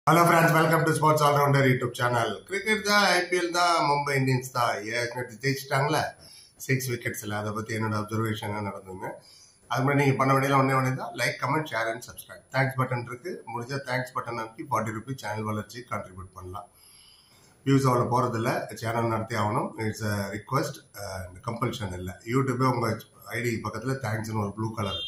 hello friends welcome to sports allrounder YouTube channel cricket தான் IPL தான் Mumbai Indians தான் ஏற்கனவே ஜெயிச்சிட்டாங்களே சிக்ஸ் விக்கெட்ஸில் அதை பற்றி என்னோட அப்சர்வேஷன் நடந்ததுங்க அது மாதிரி நீங்கள் பண்ண வேண்டியது ஒன்றே ஒன்றே தான் like comment share and subscribe thanks button இருக்கு முடிஞ்ச தேங்க்ஸ் பட்டன் அமைக்கி ஃபார்ட்டி ருபீஸ் சேனல் வளர்ச்சி கான்ட்ரிபியூட் பண்ணலாம் வியூஸ் அவ்வளோ போகிறதில்ல சேனல் நடத்தி ஆகணும் இட்ஸ் அ ரிக்வஸ்ட் கம்பல்ஷன் இல்லை யூடியூபே உங்கள் ஐடி பக்கத்தில் தேங்க்ஸ்னு ஒரு ப்ளூ கலர்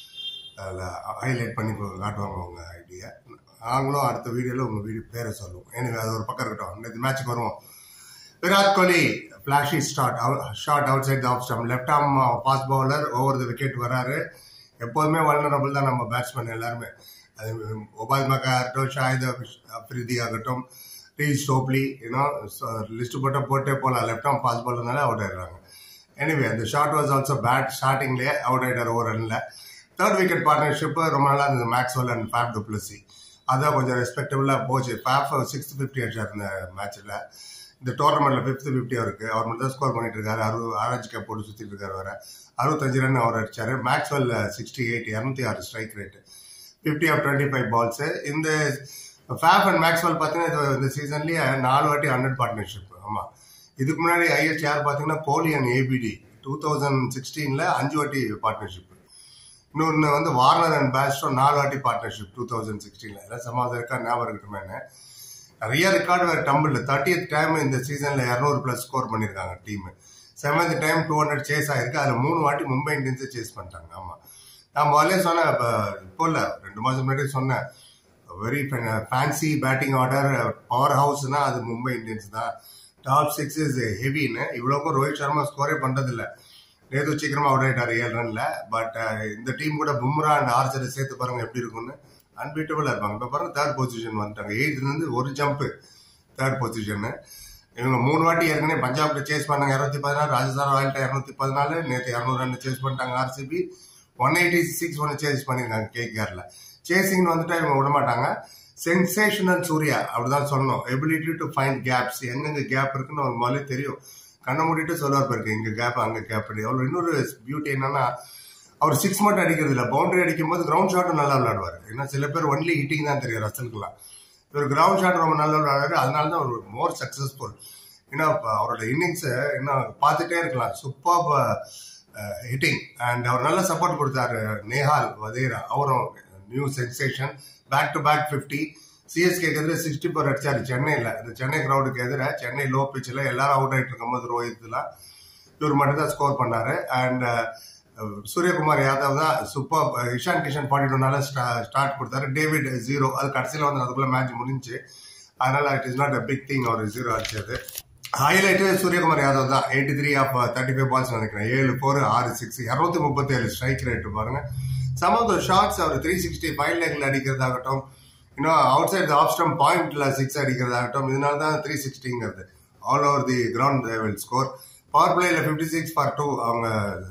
அதில் ஹைலைட் பண்ணி காட்டுவாங்க உங்கள் ஐடியை நாங்களும் அடுத்த வீடியோவில் உங்கள் வீடியோ பேரை சொல்லுவோம் எனக்கு அது ஒரு பக்கம் இருக்கட்டும் நேற்று மேட்ச்சுக்கு வருவோம் Virat Kohli flashy start shot outside off stump left arm fast bowler over the wicket வராரு எப்போதுமே வல்னரபிள் தான் நம்ம பேட்ஸ்மேன் எல்லாருமே அது ஒபால் மக்கா ஆகட்டும் ஷாஹித் அப்ரிதி ஆகட்டும் ரீஸ் டோப்லி யூனோ லிஸ்ட் போட்டால் போட்டே போகலாம் லெஃப்ட் ஆர்ம் ஃபாஸ்ட் பவுலர்னால அவுட் ஆயிடுறாங்க எனிவே அந்த ஷார்ட் வாஸ் ஆல்சோ பேட் ஸ்டார்டிங்லேயே அவுட் ஆயிட்டார் ஓவர் ரன்ல தேர்ட் விக்கெட் பார்ட்னர்ஷிப் ரொம்ப நாளாக இருந்தது மேக்ஸ்வெல் அண்ட் ஃபேப் டுப்ளசி அதான் கொஞ்சம் ரெஸ்பெக்டபுளாக போச்சு ஃபேப் சிக்ஸ்த் ஃபிஃப்டி அடிச்சார் இந்த மேட்ச்சில் இந்த டோர்னமெண்ட்ல ஃபிஃப்த் ஃபிஃப்டியாக இருக்கு அவர் மட்டும் தான் ஸ்கோர் பண்ணிட்டு இருக்காரு அறுபது ஆரஞ்சு கேப் போட்டு சுற்றிட்டு இருக்காரு வேற அறுபத்தஞ்சு ரன் அவர் அடிச்சாரு மேக்ஸ்வெல் சிக்ஸ்டி எயிட் இரநூத்தி ஆறு strike rate fifty off twenty five balls இந்த ஃபேப் அண்ட் மேக்ஸ்வெல் பார்த்தீங்கன்னா இந்த சீசன்லேயே நாலு வாட்டி ஹண்ட்ரட் பார்ட்னர்ஷிப் ஆமாம் இதுக்கு முன்னாடி ஐஎஸ்ட் யார் பார்த்தீங்கன்னா Kohli and ABD two thousand சிக்ஸ்டீனில் அஞ்சு வாட்டி பார்ட்னர்ஷிப் இன்னொன்று வந்து வார்னர் அண்ட் பேஸ்டோ நாலு வாட்டி பார்ட்னர்ஷிப் டூ தௌசண்ட் சிக்ஸ்டீனில் எல்லாம் சமாதம் இருக்கா ஞாபகம் இருக்கட்டுமே நிறைய ரெக்கார்டு வேறு டம்பிள் தேர்ட்டியத் டைம் இந்த சீசனில் இரநூறு ப்ளஸ் ஸ்கோர் பண்ணியிருக்காங்க team seventh time two hundred chase ஆயிருக்கு அதில் மூணு வாட்டி மும்பை இந்தியன்ஸை சேஸ் பண்ணிட்டாங்க ஆமாம் நான் முதல்ல சொன்னேன் இப்போ இப்போ இல்லை ரெண்டு மாதம் முன்னாடி சொன்னேன் very fancy batting order power ஹவுஸ்னா அது மும்பை இந்தியன்ஸ் தான் டாப் சிக்ஸ் இஸ் ஹெவின்னு இவ்வளோக்கும் ரோஹித் சர்மா ஸ்கோரே பண்ணுறதில்ல நேற்று சீக்கிரமா அவுட் ஆயிட்டார் ஏழு ரன்ல பட் இந்த டீம் கூட பும்ரா அண்ட் ஆர்ச்சரை சேர்த்து பாருங்க எப்படி இருக்கும்னு அன்பீட்டபிளா இருப்பாங்க இப்போ பாருங்க தேர்ட் பொசிஷன் வந்துட்டாங்க எயிட்ல இருந்து ஒரு ஜம்ப் தேர்ட் பொசிஷன் இவங்க மூணு வாட்டி ஏற்கனவே பஞ்சாப்ல சேஸ் பண்ணாங்க இரநூத்தி பதினாறு ராஜஸ்தான் ராயல்ட்ட இரநூத்தி பதினாலு நேற்று இரநூறு ரன் சேஸ் பண்ணிட்டாங்க ஆர்சிபி ஒன் எயிட்டி சிக்ஸ் ஒன்று சேஸ் பண்ணியிருக்காங்க கேகேஆர்ல சேசிங்னு வந்துட்டா இவங்க விட மாட்டாங்க சென்சேஷனல் சூர்யா அப்படிதான் சொல்லணும் எபிலிட்டி டு ஃபைண்ட் கேப்ஸ் எங்கெங்க கேப் இருக்குன்னு அவங்க முதல்ல தெரியும் கண்ணை மூடிட்டு சொல்லுவார் பாருங்க இங்க கேப் அங்க கேப் அவர் இன்னொரு பியூட்டி என்னன்னா அவர் சிக்ஸ் மட்டும் அடிக்கிறது இல்லை பவுண்டரி அடிக்கும் போது கிரவுண்ட் ஷாட்டும் நல்லா விளையாடுவார் ஏன்னா சில பேர் ஒன்லி ஹிட்டிங் தான் தெரியும் ரசலுக்குலாம் இவர் கிரவுண்ட் ஷாட் ரொம்ப நல்லா விளையாடுறாரு அதனால தான் அவர் மோர் சக்சஸ்ஃபுல் ஏன்னா அவரோட இன்னிங்ஸ் இன்னும் பார்த்துட்டே இருக்கலாம் சூப்பர் ஹிட்டிங் அண்ட் அவர் நல்ல சப்போர்ட் கொடுத்தாரு நேஹால் வதேரா அவரும் new sensation back to back fifty சிஎஸ்கேக்கு எதிராக சிக்ஸ்டி ஃபோர் அடிச்சாரு சென்னையில் இந்த சென்னை கிரௌடுக்கு எதிராக சென்னை லோ பிச்சில் எல்லாரும் அவுட் ஆகிட்டு இருக்கும்போது ரோஹித்லாம் இவர் மட்டும் தான் ஸ்கோர் பண்ணாரு அண்ட் சூரியகுமார் யாதவ் தான் சூப்பர் இஷான் கிஷன் ஃபார்ட்டி டூனால ஸ்டார்ட் கொடுத்தாரு டேவிட் ஜீரோ அது கடைசியில் வந்து அதுக்குள்ள மேட்ச் முடிஞ்சு அதனால it is not a big thing அவர் ஜீரோ அடிச்சது ஹைலைட்டு சூரியகுமார் யாதவ் தான் eighty three off thirty five balls நினைக்கிறேன் ஏழு ஃபோர் ஆறு சிக்ஸ் இரநூத்தி முப்பத்தி ஏழு ஸ்ட்ரைக் ரேட் பாருங்க சம் ஆஃப் த ஷார்ட்ஸ் அவர் த்ரீ சிக்ஸ்டி ஃபைவ் லெக்ல அடிக்கிறதாகட்டும் இன்னும் அவுட் சைட் ஆஃப் ஸ்டம் பாயிண்ட்ல சிக்ஸ் அடிக்கிறதாகட்டும் இதனால தான் த்ரீ சிக்ஸ்டிங்கிறது all over the ground will score power பிளேல ஃபிஃப்டி சிக்ஸ் ஃபார் டூ அவங்க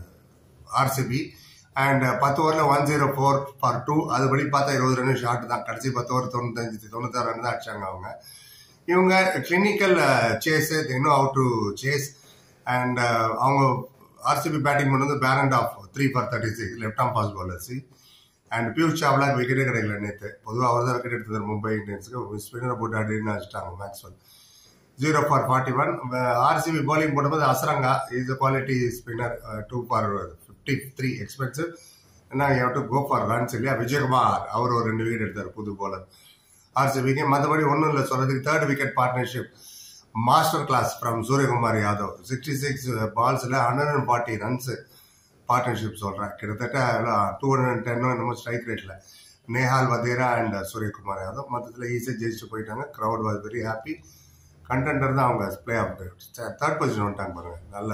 ஆர்சிபி அண்ட் பத்து ஓவரில் one zero four for two அதுபடி பார்த்தா இருபது ரன் ஷார்ட் தான் கடைசி பத்து ஓவர் தொண்ணூத்தஞ்சு தொண்ணூத்தாறு ரன் தான் அடிச்சாங்க அவங்க இவங்க கிளினிக்கல் சேஸ் இன்னும் அவுட் டு சேஸ் அண்ட் அவங்க ஆர்சிபி பேட்டிங் பண்ணது Parnell off three for thirty six left arm fast bowlers and Piyush Chawla விக்கெட்டே கிடைக்கல நேற்று பொதுவாக அவர் தான் விக்கெட் எடுத்தது மும்பை இந்தியன்ஸுக்கு ஸ்பின்னரை போட்டு அடின்னு வச்சுட்டாங்க Maxwell zero for forty one RCB bowling போடும்போது Hasaranga is quality spinner two for fifty three expensive ஏன்னா how to go for runs இல்லையா விஜயகுமார் அவர் ஒரு ரெண்டு விக்கெட் எடுத்தார் புது பவுலர் ஆர்சிபிக்கு மற்றபடி ஒன்றும் இல்லை சொல்றதுக்கு third wicket partnership master class from Suryakumar Yadav sixty six பால்ஸில் hundred and forty runs partnership சொல்கிறேன் கிட்டத்தட்ட டூ ஹண்ட்ரட் அண்ட் டென்னோ என்னமோ ஸ்ட்ரைக் ரேட்டில் நேஹால் வதேரா அண்ட் சூரியகுமார் யாதவ் மொத்தத்தில் ஈஸியாக ஜெயிச்சுட்டு போயிட்டாங்க crowd was very happy contender தான் அவங்க பிளே ஆஃப் தேர்ட் பொசிஷன் வந்துட்டாங்க பாருங்க நல்ல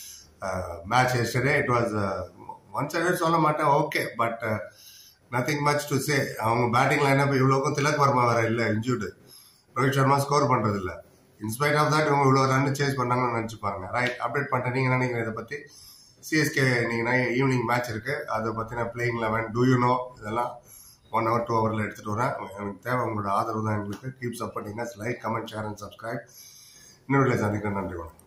match yesterday it was one sided சொல்ல மாட்டேன் okay but nothing much to say அவங்க பேட்டிங் லைனப் இவ்வளோக்கும் திலக் வர்மா வேற இல்லை இன்ஜூர்டு ரோஹித் சர்மா ஸ்கோர் பண்ணுறது இல்லை இன்ஸ்பைட் ஆஃப் தட் இவங்க இவ்வளோ ரன் சேஸ் பண்ணாங்கன்னு நினச்சி பாருங்க ரைட் அப்டேட் பண்ணிட்டேன் நீங்கள் நினைக்கிறேன் இதை பற்றி சிஎஸ்கே நீங்கள் ஈவினிங் மேட்ச் இருக்கு அதை பற்றின playing eleven do you know இதெல்லாம் ஒன் ஹவர் டூ ஹவரில் எடுத்துகிட்டு வரேன் எனக்கு தேவை உங்களோட ஆதரவு தான் எங்களுக்கு keep supporting like comment share and subscribe இன்னொரு சந்திக்கிறேன் நன்றி வணக்கம்